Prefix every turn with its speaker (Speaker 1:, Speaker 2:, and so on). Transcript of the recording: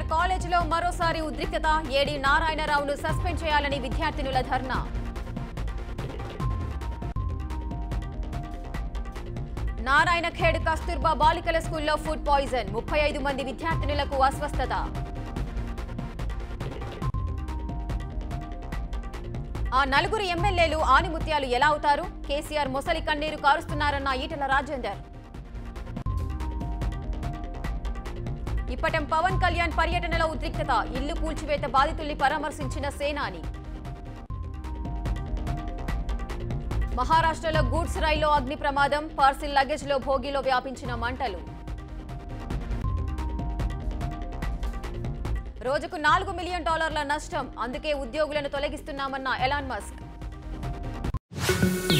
Speaker 1: కాలేజీలో మరోసారి ఉద్రిక్తత ఏడి నారాయణరావును సస్పెండ్ చేయాలని విద్యార్థినుల ధర్నా నారాయణ ఖేడ్ కస్తూర్బా బాలికల స్కూల్లో ఫుడ్ పాయిజన్ ముప్పై ఐదు మంది విద్యార్థినులకు అస్వస్థత ఆ నలుగురు ఎమ్మెల్యేలు ఆనిముత్యాలు ఎలా అవుతారు కేసీఆర్ మొసలి కన్నీరు కారుస్తున్నారన్న ఈటల రాజేందర్ ఇప్పటం పవన్ కళ్యాణ్ పర్యటనలో ఉద్రిక్తత ఇల్లు కూల్చివేత బాధితుల్ని పరామర్శించిన సేనాని మహారాష్ట్రలో గూడ్స్ రైల్లో అగ్ని ప్రమాదం పార్సిల్ లగేజ్ లో భోగిలో వ్యాపించిన మంటలు రోజుకు నాలుగు మిలియన్ డాలర్ల నష్టం అందుకే ఉద్యోగులను తొలగిస్తున్నామన్న ఎలాన్ మస్క్